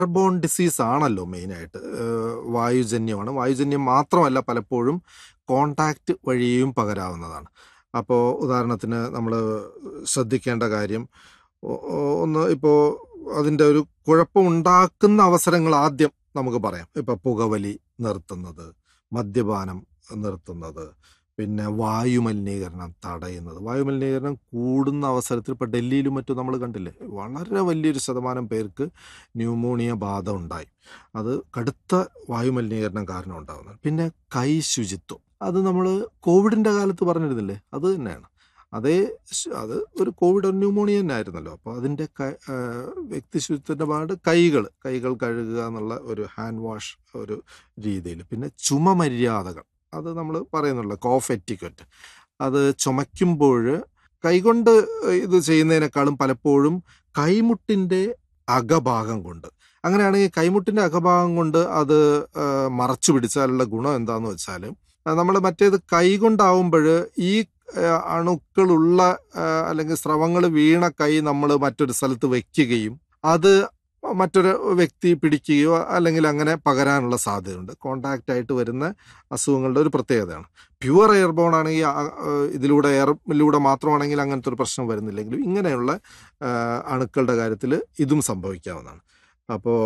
airborne disease ആണല്ലോ മെയിനായിട്ട് വായുജന്യമാണ് വായുജന്യം മാത്രമല്ല പലപ്പോഴും കോണ്ടാക്റ്റ് വഴിയും പകരാവുന്നതാണ് അപ്പോൾ ഉദാഹരണത്തിന് നമ്മൾ ശ്രദ്ധിക്കേണ്ട കാര്യം ഒ- ഒ- ഒന്ന് ഇപ്പോൾ അതിൻ്റെ ഒരു കുഴപ്പമുണ്ടാക്കുന്ന അവസരങ്ങൾ ആദ്യം നമുക്ക് പറയാം ഇപ്പോൾ പുകവലി നിർത്തുന്നത് മദ്യപാനം നിർത്തുന്നത് പിന്നെ വായുമലിനീകരണം തടയുന്നത് വായുമലിനീകരണം കൂടുന്ന അവസരത്തിൽ ഇപ്പോൾ ഡൽഹിയിലും മറ്റും നമ്മൾ കണ്ടില്ലേ വളരെ വലിയൊരു ശതമാനം പേർക്ക് ന്യൂമോണിയ ബാധ ഉണ്ടായി അത് കടുത്ത വായുമലിനീകരണം കാരണം ഉണ്ടാകുന്നത് പിന്നെ കൈ ശുചിത്വം അത് നമ്മൾ കോവിഡിൻ്റെ കാലത്ത് പറഞ്ഞിരുന്നില്ലേ അത് തന്നെയാണ് അതേ ശ്- അത് ഒരു കോവിഡ് ന്യൂമോണിയ തന്നെ ആയിരുന്നല്ലോ അപ്പോൾ അതിൻ്റെ ക- ആ, വ്യക്തി ശുചിത്വത്തിൻ്റെ ഭാഗത്ത് കൈകൾ കൈകൾ കഴുകുക എന്നുള്ള ഒരു ഹാൻഡ് വാഷ് ഒരു രീതിയിൽ പിന്നെ ചുമ മര്യാദകൾ അത് നമ്മൾ പറയുന്നുള്ള കോഫ് എറ്റിക്വറ്റ് അത് ചുമയ്ക്കുമ്പോൾ കൈകൊണ്ട് ഇത് ചെയ്യുന്നതിനേക്കാളും പലപ്പോഴും കൈമുട്ടിൻ്റെ അകഭാഗം കൊണ്ട് അങ്ങനെയാണെങ്കിൽ കൈമുട്ടിൻ്റെ അകഭാഗം കൊണ്ട് അത് ആ, മറച്ചു പിടിച്ചാലുള്ള ഗുണം എന്താന്ന് വെച്ചാൽ നമ്മൾ മറ്റേത് കൈകൊണ്ടാവുമ്പോൾ ഈ ആ, അണുക്കളുള്ള ആ, അല്ലെങ്കിൽ സ്രവങ്ങൾ വീണ കൈ നമ്മൾ മറ്റൊരു സ്ഥലത്ത് വെക്കുകയും അത് മറ്റൊരു വ്യക്തി പിടിക്കുകയോ അല്ലെങ്കിൽ അങ്ങനെ പകരാനുള്ള സാധ്യതയുണ്ട് കോണ്ടാക്റ്റ് ആയിട്ട് വരുന്ന അസുഖങ്ങളുടെ ഒരു പ്രത്യേകതയാണ് പ്യുവർ എയർബോൺ ആണെങ്കിൽ ആ, ആ, ഇതിലൂടെ എയറിലൂടെ മാത്രമാണെങ്കിൽ അങ്ങനത്തെ ഒരു പ്രശ്നം വരുന്നില്ലെങ്കിലും ഇങ്ങനെയുള്ള ആ, അണുക്കളുടെ കാര്യത്തിൽ ഇതും സംഭവിക്കാവുന്നതാണ് അപ്പോൾ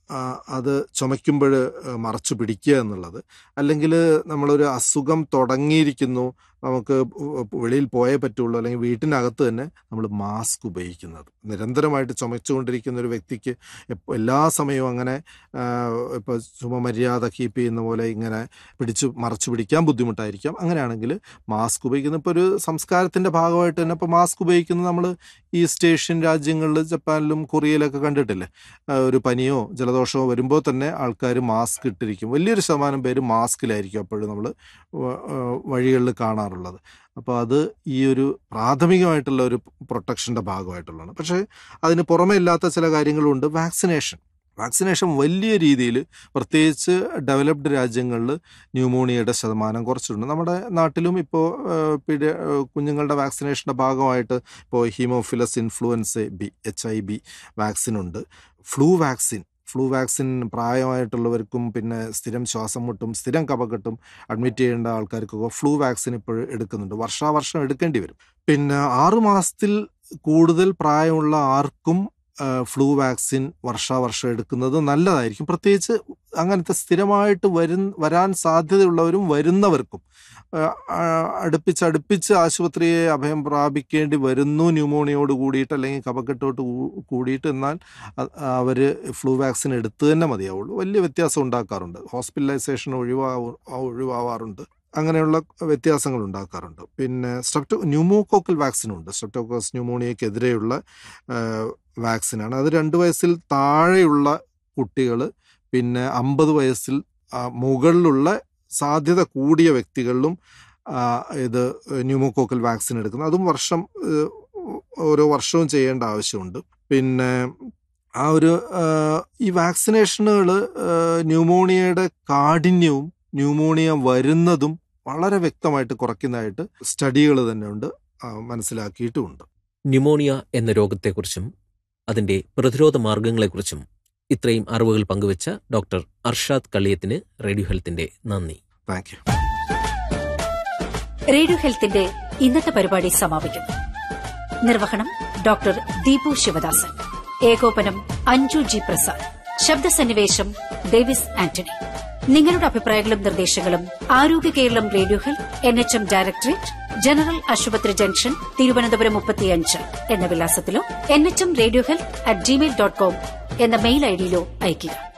അത് ചുമയ്ക്കുമ്പോൾ മറച്ചു പിടിക്കുക എന്നുള്ളത് അല്ലെങ്കിൽ നമ്മളൊരു അസുഖം തുടങ്ങിയിരിക്കുന്നു നമുക്ക് വെളിയിൽ പോയേ പറ്റുള്ളൂ അല്ലെങ്കിൽ വീട്ടിനകത്ത് തന്നെ നമ്മൾ മാസ്ക് ഉപയോഗിക്കുന്നത് നിരന്തരമായിട്ട് ചുമച്ചുകൊണ്ടിരിക്കുന്ന ഒരു വ്യക്തിക്ക് എപ്പ- എല്ലാ സമയവും അങ്ങനെ ഇപ്പോൾ ചുമ മര്യാദ കീപ്പ് ചെയ്യുന്ന പോലെ ഇങ്ങനെ പിടിച്ചു മറച്ചു പിടിക്കാൻ ബുദ്ധിമുട്ടായിരിക്കാം അങ്ങനെയാണെങ്കിൽ മാസ്ക് ഉപയോഗിക്കുന്നത് ഇപ്പോൾ ഒരു സംസ്കാരത്തിൻ്റെ ഭാഗമായിട്ട് തന്നെ ഇപ്പോൾ മാസ്ക് ഉപയോഗിക്കുന്നത് നമ്മൾ ഈസ്റ്റ് ഏഷ്യൻ രാജ്യങ്ങളിൽ ജപ്പാനിലും കൊറിയയിലൊക്കെ കണ്ടിട്ടില്ലേ ആ, ഒരു പനിയോ ജലദോഷമോ വരുമ്പോൾ തന്നെ ആൾക്കാർ മാസ്ക് ഇട്ടിരിക്കും വലിയൊരു ശതമാനം പേര് മാസ്കിലായിരിക്കും അപ്പോഴും നമ്മൾ വഴികളിൽ കാണാറുള്ളത് അപ്പോൾ അത് ഈ ഒരു പ്രാഥമികമായിട്ടുള്ള ഒരു പ്രൊട്ടക്ഷൻ്റെ ഭാഗമായിട്ടുള്ളതാണ് പക്ഷേ അതിന് പുറമെ ഇല്ലാത്ത ചില കാര്യങ്ങളുണ്ട് വാക്സിനേഷൻ വാക്സിനേഷൻ വലിയ രീതിയിൽ പ്രത്യേകിച്ച് ഡെവലപ്ഡ് രാജ്യങ്ങളിൽ ന്യൂമോണിയയുടെ ശതമാനം കുറച്ചിട്ടുണ്ട് നമ്മുടെ നാട്ടിലും ഇപ്പോൾ പിടി കുഞ്ഞുങ്ങളുടെ വാക്സിനേഷൻ്റെ ഭാഗമായിട്ട് ഇപ്പോൾ haemophilus influenzae B H I B vaccine ഉണ്ട് ഫ്ലൂ വാക്സിൻ ഫ്ലൂ വാക്സിൻ പ്രായമായിട്ടുള്ളവർക്കും പിന്നെ സ്ഥിരം ശ്വാസം മുട്ടും സ്ഥിരം കഫക്കെട്ടും അഡ്മിറ്റ് ചെയ്യേണ്ട ആൾക്കാർക്കൊക്കെ ഫ്ലൂ വാക്സിൻ ഇപ്പോൾ എടുക്കുന്നുണ്ട് വർഷാവർഷം എടുക്കേണ്ടി വരും പിന്നെ ആറു മാസത്തിൽ കൂടുതൽ പ്രായമുള്ള ആർക്കും ആ, ഫ്ലൂ വാക്സിൻ വർഷാവർഷം എടുക്കുന്നത് നല്ലതായിരിക്കും പ്രത്യേകിച്ച് അങ്ങനത്തെ സ്ഥിരമായിട്ട് വരു വരാൻ സാധ്യതയുള്ളവരും വരുന്നവർക്കും ആ, ആ, അടുപ്പിച്ച് അടുപ്പിച്ച് ആശുപത്രിയെ അഭയം പ്രാപിക്കേണ്ടി വരുന്നു ന്യൂമോണിയോട് കൂടിയിട്ട് അല്ലെങ്കിൽ കഫക്കെട്ടോട്ട് കൂ- കൂടിയിട്ട് എന്നാൽ അവർ ഫ്ലൂ വാക്സിൻ എടുത്തു തന്നെ മതിയാവുള്ളൂ വലിയ വ്യത്യാസം ഉണ്ടാക്കാറുണ്ട് ഹോസ്പിറ്റലൈസേഷൻ ഒഴിവാവു ഒഴിവാവാറുണ്ട് അങ്ങനെയുള്ള വ്യത്യാസങ്ങൾ ഉണ്ടാക്കാറുണ്ട് പിന്നെ സ്ട്രെപ്റ്റോ ന്യൂമോകോക്കൽ വാക്സിനും ഉണ്ട് സ്ട്രെപ്റ്റോക്കോസ് ന്യൂമോണിയക്കെതിരെയുള്ള വാക്സിനാണ് അത് രണ്ട് വയസ്സിൽ താഴെയുള്ള കുട്ടികൾ പിന്നെ അമ്പത് വയസ്സിൽ ആ, മുകളിലുള്ള സാധ്യത കൂടിയ വ്യക്തികളിലും ആ, ഇത് ന്യൂമോകോക്കൽ വാക്സിൻ എടുക്കുന്നത് അതും വർഷം ഏഹ്, ഓരോ വർഷവും ചെയ്യേണ്ട ആവശ്യമുണ്ട് പിന്നെ ആ ഒരു ആ, ഈ വാക്സിനേഷനുകൾ ന്യൂമോണിയയുടെ കാഠിന്യവും ന്യൂമോണിയ വരുന്നതും വളരെ വ്യക്തമായിട്ട് കുറയ്ക്കുന്നതായിട്ട് സ്റ്റഡികൾ തന്നെ ഉണ്ട് ആ, മനസ്സിലാക്കിയിട്ടുമുണ്ട് ന്യൂമോണിയ എന്ന രോഗത്തെക്കുറിച്ചും അതിന്റെ പ്രതിരോധ മാർഗങ്ങളെക്കുറിച്ചും ഇത്രയും അറിവുകൾ പങ്കുവച്ച ഡോക്ടർ അർഷാദ് കള്ളിയത്തിന് റേഡിയോ ഹെൽത്തിന്റെ നന്ദി താങ്ക് യു റേഡിയോ ഹെൽത്തിന്റെ ഇന്നത്തെ പരിപാടി സമാപിക്കുന്നു നിർവഹണം ഡോക്ടർ ദീപു ശിവദാസൻ ഏകോപനം അഞ്ജു ജി പ്രസാദ് ശബ്ദസന്നിവേശം ഡേവിസ് ആന്റണി നിങ്ങളുടെ അഭിപ്രായങ്ങളും നിർദ്ദേശങ്ങളും Arogya Keralam radio health N H M directorate general ആശുപത്രി ജംഗ്ഷൻ തിരുവനന്തപുരം മുപ്പത്തിയഞ്ച് എന്ന വിലാസത്തിലോ N H M radio health at Gmail dot com എന്ന മെയിൽ ഐഡിയിലോ അയയ്ക്കുക